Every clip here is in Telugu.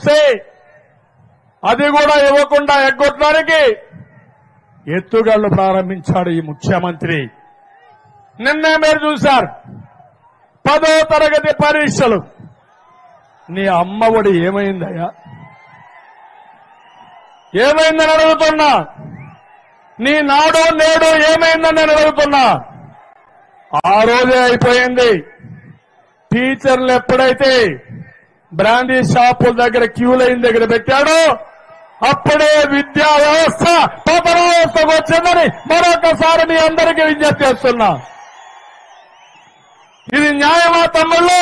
ఇస్తే అది కూడా ఇవ్వకుండా ఎగ్గొట్టడానికి ఎత్తుగళ్లు ప్రారంభించాడు ఈ ముఖ్యమంత్రి నిన్నే మీరు చూశారు పదో తరగతి పరీక్షలు నీ అమ్మఒడి ఏమైందయ్యా ఏమైందని అడుగుతున్నా నీ నాడు నేడు ఏమైందని నేను అడుగుతున్నా ఆ రోజే అయిపోయింది టీచర్లు ఎప్పుడైతే బ్రాందీ షాపుల దగ్గర క్యూ లైన్ దగ్గర పెట్టాడో అప్పుడే విద్యా వ్యవస్థ పతనావస్థకు వచ్చిందని మరొకసారి మీ అందరికీ విజ్ఞప్తి చేస్తున్నా ఇది న్యాయమా తమ్ముళ్ళు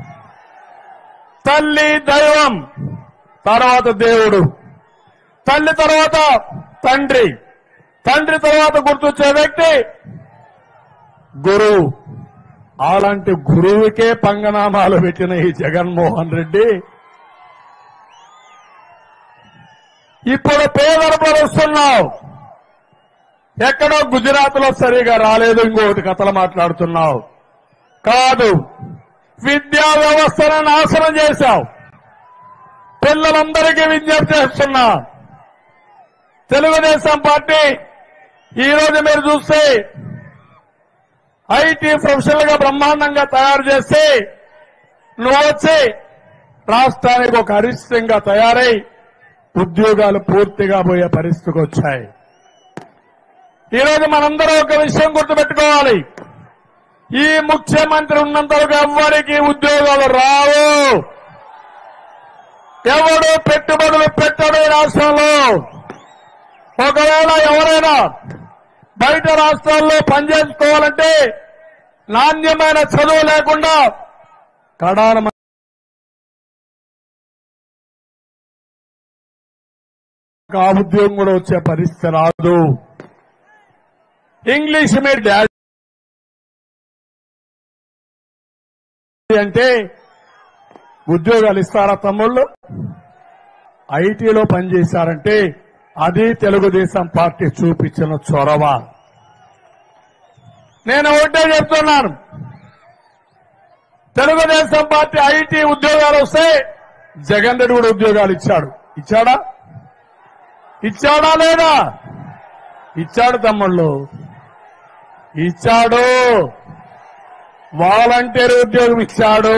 తల్లి దైవం తర్వాత దేవుడు తల్లి తర్వాత తండ్రి తండ్రి తర్వాత గుర్తొచ్చే వ్యక్తి గురువు అలాంటి గురువుకే పంగనామాలు పెట్టిన ఈ జగన్మోహన్ రెడ్డి ఇప్పుడు పేదలు పరుస్తున్నావు ఎక్కడో గుజరాత్ లో సరిగా రాలేదు ఇంకొకటి కథలు మాట్లాడుతున్నావు కాదు విద్యా వ్యవస్థను నాశనం చేశావు పిల్లలందరికీ విజ్ఞప్తి చేస్తున్నా తెలుగుదేశం పార్టీ ఈ రోజు మీరు చూస్తే ఐటీ ప్రొఫెషనల్ గా బ్రహ్మాండంగా తయారు చేస్తే నువ్వు వచ్చి రాష్ట్రానికి ఒక అరిష్టంగా తయారై ఉద్యోగాలు పూర్తిగా పోయే పరిస్థితికి వచ్చాయి ఈరోజు మనందరం ఒక విషయం గుర్తుపెట్టుకోవాలి ఈ ముఖ్యమంత్రి ఉన్నంత వరకు ఎవ్వరికి ఉద్యోగాలు రావు ఎవడు పెట్టుబడులు పెట్టడు ఈ రాష్ట్రంలో ఒకవేళ ఎవరైనా బయట రాష్ట్రాల్లో పనిచేసుకోవాలంటే నాణ్యమైన చదువు లేకుండా కడాన ఆ ఉద్యోగం కూడా వచ్చే పరిస్థితి రాదు ఇంగ్లీష్ మీరు డాడీ అంటే ఉద్యోగాలు ఇస్తారా తమ్ముళ్ళు ఐటీలో పనిచేశారంటే అది తెలుగుదేశం పార్టీ చూపించిన చొరవ నేను ఒకటే చెప్తున్నాను తెలుగుదేశం పార్టీ ఐటీ ఉద్యోగాలు వస్తే జగన్ రెడ్డి కూడా ఉద్యోగాలు ఇచ్చాడు ఇచ్చాడా ఇచ్చాడా లేదా ఇచ్చాడు తమ్ముళ్ళు ఇచ్చాడు వాలంటీర్ ఉద్యోగం ఇచ్చాడు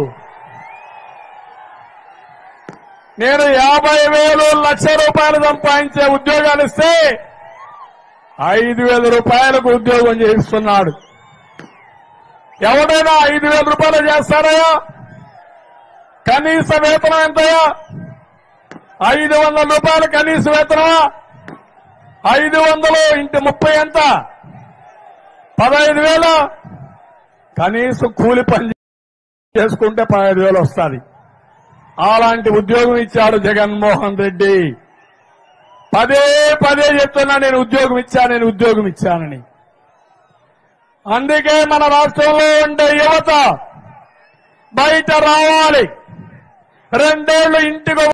నేను యాభై వేలు లక్ష రూపాయలు సంపాదించే ఉద్యోగాలు ఇస్తే ఐదు వేల రూపాయలకు ఉద్యోగం చేయిస్తున్నాడు ఎవడైనా ఐదు వేల రూపాయలు చేస్తారయ్యా కనీస వేతనం ఎంతయా ఐదు వందల రూపాయలు కనీస వేతనమా ఐదు వందలు ఇంటి ముప్పై ఎంత పదహైదు వేలు కనీసం కూలి పని చేసుకుంటే పదహైదు వేలు వస్తుంది అలాంటి ఉద్యోగం ఇచ్చాడు జగన్మోహన్ రెడ్డి పదే పదే చెప్తున్నా నేను ఉద్యోగం ఇచ్చా నేను ఉద్యోగం ఇచ్చానని అందుకే మన రాష్ట్రంలో ఉండే యువత బయట రావాలి రెండేళ్లు ఇంటికి